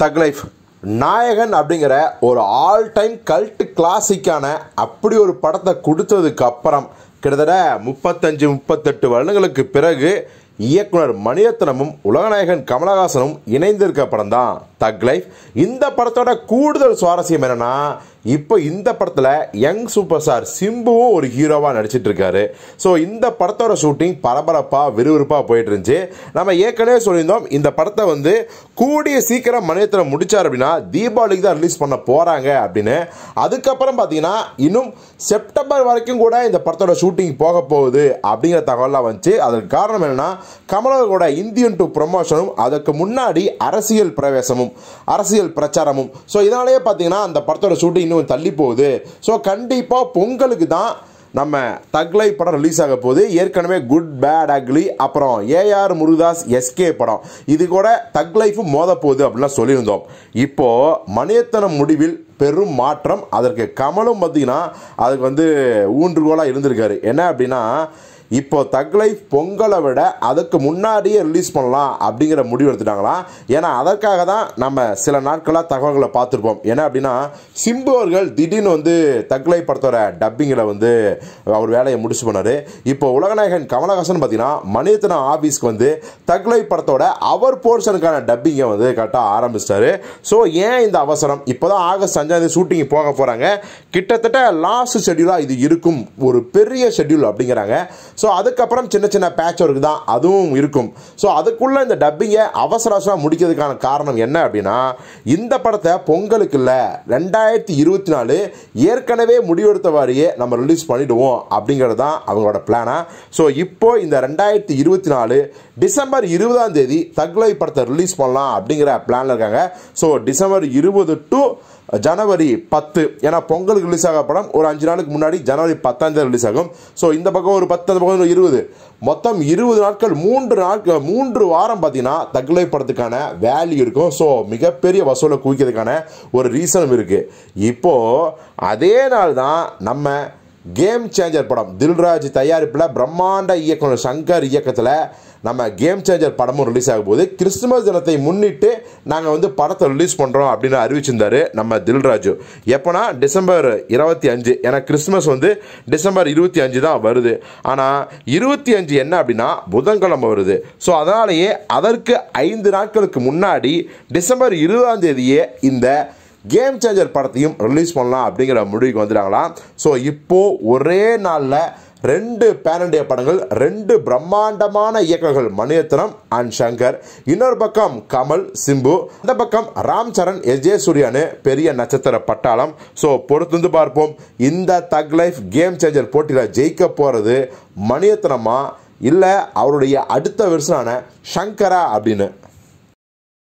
தக் லைஃப் நாயகன் அப்படிங்கிற ஒரு ஆல் டைம் கல்ட் கிளாசிக்கான அப்படி ஒரு படத்தை கொடுத்ததுக்கு அப்புறம் கிட்டத்தட்ட முப்பத்தஞ்சு முப்பத்தெட்டு வருடங்களுக்கு பிறகு இயக்குனர் மணிரத்னமும் உலகநாயகன் கமலஹாசனும் இணைந்திருக்க படம் தான் தக் லைஃப் இந்த படத்தோட கூடுதல் சுவாரஸ்யம் என்னன்னா இப்போ இந்த படத்தில் யங் சூப்பர் ஸ்டார் சிம்புவும் ஒரு ஹீரோவாக நடிச்சிட்டு இருக்காரு ஸோ இந்த படத்தோட ஷூட்டிங் பரபரப்பாக விறுவிறுப்பாக போயிட்டு இருந்துச்சு நம்ம ஏற்கனவே சொல்லியிருந்தோம் இந்த படத்தை வந்து கூடிய சீக்கிரம் மணியத்தில் முடிச்சார் அப்படின்னா தீபாவளிக்கு தான் ரிலீஸ் பண்ண போகிறாங்க அப்படின்னு அதுக்கப்புறம் பார்த்தீங்கன்னா இன்னும் செப்டம்பர் வரைக்கும் கூட இந்த படத்தோட ஷூட்டிங் போக போகுது அப்படிங்கிற தகவலாம் வந்துச்சு அதற்கு காரணம் என்னன்னா கமலோட இந்தியன் டூ ப்ரொமோஷனும் அதற்கு முன்னாடி அரசியல் பிரவேசமும் அரசியல் பிரச்சாரமும் ஸோ இதனாலேயே பார்த்தீங்கன்னா அந்த படத்தோட ஷூட்டிங் இன்னும் தள்ளி போகுது ஸோ கண்டிப்பாக பொங்கலுக்கு தான் நம்ம தக்லை படம் ரிலீஸ் ஆக போகுது ஏற்கனவே குட் பேட் அக்லி அப்புறம் ஏஆர் முருகதாஸ் எஸ்கே படம் இது கூட தக் லைஃபும் மோத போகுது அப்படின்லாம் சொல்லியிருந்தோம் இப்போ மணியத்தனம் முடிவில் பெரும் மாற்றம் அதற்கு கமலும் பார்த்தீங்கன்னா அதுக்கு வந்து ஊன்றுகோலாக இருந்திருக்காரு என்ன அப்படின்னா இப்போ தக் லைஃப் பொங்கலை விட அதுக்கு முன்னாடியே ரிலீஸ் பண்ணலாம் அப்படிங்கிற முடிவு எடுத்துட்டாங்களாம் ஏன்னா அதற்காக தான் நம்ம சில நாட்களாக தகவல்களை பார்த்துருப்போம் என்ன அப்படின்னா சிம்பு அவர்கள் திடீர்னு வந்து தக் லைஃப் படத்தோட டப்பிங்கில் வந்து அவர் வேலையை முடிச்சு பண்ணார் இப்போ உலகநாயகன் கமலஹாசன் பார்த்தீங்கன்னா மணியத்தனம் ஆஃபீஸ்க்கு வந்து தக் லைஃப் படத்தோட அவர் போர்ஷனுக்கான டப்பிங்கை வந்து கரெக்டாக ஆரம்பிச்சிட்டாரு ஸோ ஏன் இந்த அவசரம் இப்போ தான் ஆகஸ்ட் அஞ்சாம் தேதி ஷூட்டிங் போக போகிறாங்க கிட்டத்தட்ட லாஸ்ட் ஷெட்யூலாக இது இருக்கும் ஒரு பெரிய ஷெட்யூல் அப்படிங்கிறாங்க ஸோ அதுக்கப்புறம் சின்ன சின்ன பேட்ச் ஒர்க் தான் அதுவும் இருக்கும் ஸோ அதுக்குள்ளே இந்த டப்பிங்கை அவசர அவசரமாக முடிக்கிறதுக்கான காரணம் என்ன அப்படின்னா இந்த படத்தை பொங்கலுக்கு இல்லை ரெண்டாயிரத்தி இருபத்தி நாலு ஏற்கனவே முடிவெடுத்த வாரியே நம்ம ரிலீஸ் பண்ணிடுவோம் அப்படிங்கிறது தான் அவங்களோட பிளானா ஸோ இப்போ இந்த ரெண்டாயிரத்தி இருபத்தி நாலு டிசம்பர் இருபதாம் தேதி தக்லை படத்தை ரிலீஸ் பண்ணலாம் அப்படிங்கிற பிளானில் இருக்காங்க ஸோ டிசம்பர் இருபது டு ஜனவரி பத்து ஏன்னா பொங்கலுக்கு ரிலீஸ் ஆக படம் ஒரு அஞ்சு நாளுக்கு முன்னாடி ஜனவரி பத்தாம் தேதி ரிலீஸ் ஆகும் ஸோ இந்த பக்கம் ஒரு பத்து அந்த பக்கம் ஒரு இருபது மொத்தம் இருபது நாட்கள் மூன்று நாட்கள் மூன்று வாரம் பார்த்தீங்கன்னா தகுலை படத்துக்கான வேல்யூ இருக்கும் ஸோ மிகப்பெரிய வசூலை குவிக்கிறதுக்கான ஒரு ரீசனும் இருக்குது இப்போது அதே நாள் தான் நம்ம கேம் சேஞ்சர் படம் தில்ராஜ் தயாரிப்பில் பிரம்மாண்ட இயக்குனர் சங்கர் இயக்கத்தில் நம்ம கேம் சேஞ்சர் படமும் ரிலீஸ் ஆக போகுது கிறிஸ்துமஸ் தினத்தை முன்னிட்டு நாங்கள் வந்து படத்தை ரிலீஸ் பண்ணுறோம் அப்படின்னு அறிவிச்சிருந்தாரு நம்ம தில்ராஜு எப்போனா டிசம்பர் இருபத்தி அஞ்சு ஏன்னா கிறிஸ்துமஸ் வந்து டிசம்பர் இருபத்தி அஞ்சு தான் வருது ஆனால் இருபத்தி அஞ்சு என்ன அப்படின்னா புதன்கிழமை வருது ஸோ அதனாலேயே அதற்கு ஐந்து நாட்களுக்கு முன்னாடி டிசம்பர் இருபதாம் தேதியே இந்த கேம் சேஞ்சர் படத்தையும் ரிலீஸ் பண்ணலாம் அப்படிங்கிற முடிவுக்கு வந்துட்டாங்களாம் ஸோ இப்போது ஒரே நாளில் ரெண்டு பேன் இண்டியா படங்கள் ரெண்டு பிரம்மாண்டமான இயக்கங்கள் மணிரத்னம் அண்ட் சங்கர் இன்னொரு பக்கம் கமல் சிம்பு இந்த பக்கம் ராம் சரண் எஸ் ஜே சூர்யானு பெரிய நட்சத்திர பட்டாளம் ஸோ பொறுத்து பார்ப்போம் இந்த தக் லைஃப் கேம் சேஞ்சர் போட்டியில் ஜெயிக்க போகிறது மணிரத்னமா இல்லை அவருடைய அடுத்த வருஷனான சங்கரா அப்படின்னு